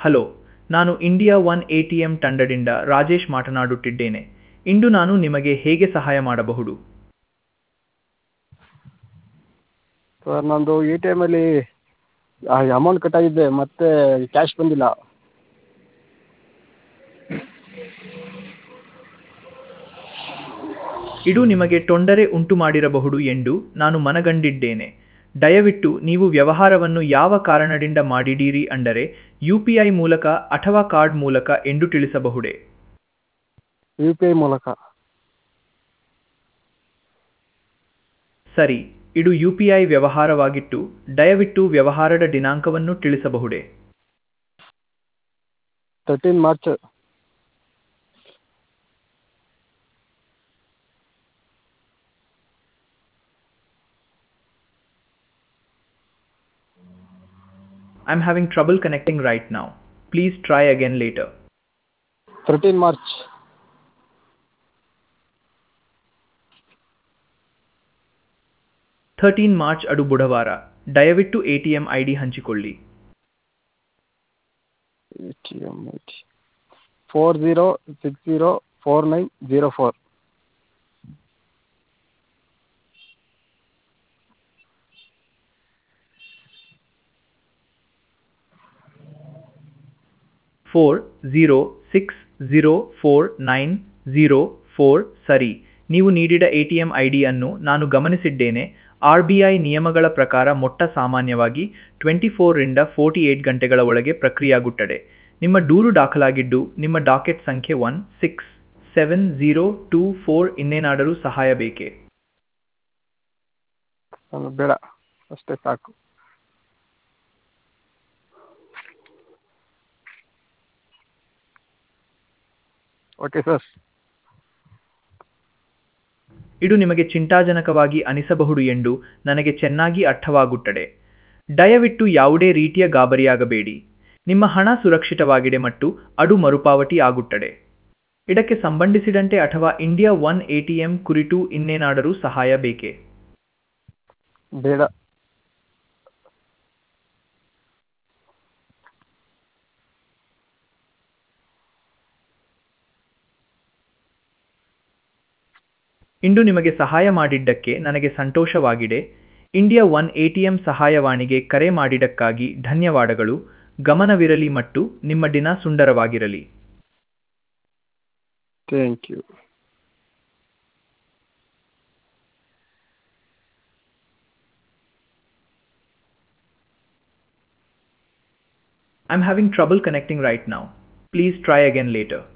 Hello ನಾನು India one A T M ತಂಡದಿಂದ ರಾಜೇಶ್ ಮಾತನಾಡುತ್ತಿದ್ದೇನೆ ಇಂದು ನಾನು ನಿಮಗೆ ಹೇಗೆ ಸಹಾಯ ಮಾಡಬಹುದು ಸರ್ ನಂದು ಎ ಟಿ ಎಮಲ್ಲಿ ಅಮೌಂಟ್ ಕಟ್ಟಾಗಿದೆ ಮತ್ತು ಕ್ಯಾಶ್ ಬಂದಿಲ್ಲ ಇದು ನಿಮಗೆ ತೊಂದರೆ ಉಂಟು ಮಾಡಿರಬಹುದು ಎಂದು ನಾನು ಮನಗಂಡಿದ್ದೇನೆ ದಯವಿಟ್ಟು ನೀವು ವ್ಯವಹಾರವನ್ನು ಯಾವ ಕಾರಣದಿಂದ ಮಾಡಿದ್ದೀರಿ ಅಂದರೆ ಯು ಪಿ ಐ ಮೂಲಕ ಅಥವಾ ಕಾರ್ಡ್ ಮೂಲಕ ಎಂದು ತಿಳಿಸಬಹುದೇ ಯು ಪಿ ಐ ಮೂಲಕ ಸರಿ ಇದು ಯು ಪಿ ಐ ವ್ಯವಹಾರವಾಗಿತ್ತು ದಯವಿಟ್ಟು ವ್ಯವಹಾರದ ದಿನಾಂಕವನ್ನು ತಿಳಿಸಬಹುದೇ thirteen March I am having trouble connecting right now please try again later thirteen March thirteen March ಅದು ಬುಧವಾರ ದಯವಿಟ್ಟು A T M I D ಹಂಚಿಕೊಳ್ಳಿ A T M I T four zero six zero four nine zero four four zero six zero four nine zero four ಸರಿ ನೀವು ನೀಡಿದ A T M I ಡಿಯನ್ನು ನಾನು ಗಮನಿಸಿದ್ದೇನೆ ಆರ್ ಬಿ ಐ ನಿಯಮಗಳ ಪ್ರಕಾರ ಮೊಟ್ಟ ಸಾಮಾನ್ಯವಾಗಿ ಟ್ವೆಂಟಿ ಫೋರ್ರಿಂದ ಫೋರ್ಟಿ ಏಟ್ ಗಂಟೆಗಳ ಒಳಗೆ ಪ್ರಕ್ರಿಯೆಯಾಗುತ್ತದೆ ನಿಮ್ಮ ದೂರು ದಾಖಲಾಗಿದ್ದು ನಿಮ್ಮ ಡಾಕೆಟ್ ಸಂಖ್ಯೆ one six seven zero two four ಇನ್ನೇನಾದರೂ ಸಹಾಯ ಬೇಕೇ ಬೇಡ ಅಷ್ಟೇ ಸಾಕು ಓಕೆ ಸರ್ ಇದು ನಿಮಗೆ ಚಿಂತಾಜನಕವಾಗಿ ಅನಿಸಬಹುದು ಎಂದು ನನಗೆ ಚೆನ್ನಾಗಿ ಅರ್ಥವಾಗುತ್ತದೆ ದಯವಿಟ್ಟು ಯಾವುದೇ ರೀತಿಯ ಗಾಬರಿಯಾಗಬೇಡಿ ನಿಮ್ಮ ಹಣ ಸುರಕ್ಷಿತವಾಗಿದೆ ಮತ್ತು ಅದು ಮರುಪಾವತಿ ಆಗುತ್ತದೆ ಇದಕ್ಕೆ ಸಂಬಂಧಿಸಿದಂತೆ ಅಥವಾ India one A T M ಕುರಿತು ಇನ್ನೇನಾದರೂ ಸಹಾಯ ಬೇಕೇ ಬೇಡ ಇಂದು ನಿಮಗೆ ಸಹಾಯ ಮಾಡಿದ್ದಕ್ಕೆ ನನಗೆ ಸಂತೋಷವಾಗಿದೆ India one A T M ಸಹಾಯವಾಣಿಗೆ ಕರೆ ಮಾಡಿದ್ದಕ್ಕಾಗಿ ಧನ್ಯವಾದಗಳು ಗಮನವಿರಲಿ ಮತ್ತು ನಿಮ್ಮ ದಿನ ಸುಂದರವಾಗಿರಲಿ thank you I'm having trouble connecting right now. Please try again later.